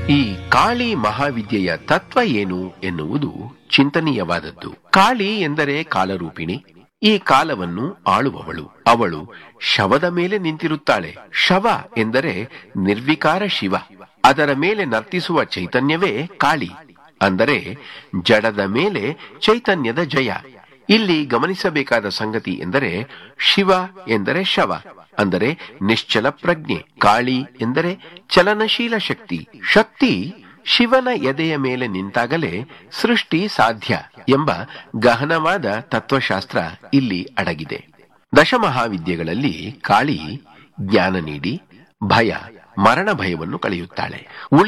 ಈ ಕಾಳಿ ಮಹಾವಿದ್ಯೆಯ ತತ್ವ ಏನು ಎನ್ನುವುದು ಚಿಂತನೀಯವಾದದ್ದು ಕಾಳಿ ಎಂದರೆ ಕಾಲರೂಪಿಣಿ ಈ ಕಾಲವನ್ನು ಆಳುವವಳು ಅವಳು ಶವದ ಮೇಲೆ ನಿಂತಿರುತ್ತಾಳೆ ಶವ ಎಂದರೆ ನಿರ್ವಿಕಾರ ಶಿವ ಅದರ ಮೇಲೆ ನರ್ತಿಸುವ ಚೈತನ್ಯವೇ ಕಾಳಿ ಅಂದರೆ ಜಡದ ಮೇಲೆ ಚೈತನ್ಯದ ಜಯ ಇಲ್ಲಿ ಗಮನಿಸಬೇಕಾದ ಸಂಗತಿ ಎಂದರೆ ಶಿವ ಎಂದರೆ ಶವ ಅಂದರೆ ನಿಶ್ಚಲ ಪ್ರಜ್ಞೆ ಕಾಳಿ ಎಂದರೆ ಚಲನಶೀಲ ಶಕ್ತಿ ಶಕ್ತಿ ಶಿವನ ಎದೆಯ ಮೇಲೆ ನಿಂತಾಗಲೇ ಸೃಷ್ಟಿ ಸಾಧ್ಯ ಎಂಬ ಗಹನವಾದ ತತ್ವಶಾಸ್ತ್ರ ಇಲ್ಲಿ ಅಡಗಿದೆ ದಶಮಹಾವಿದ್ಯೆಗಳಲ್ಲಿ ಕಾಳಿ ಜ್ಞಾನ ನೀಡಿ ಭಯ ಮರಣ ಭಯವನ್ನು ಕಳೆಯುತ್ತಾಳೆ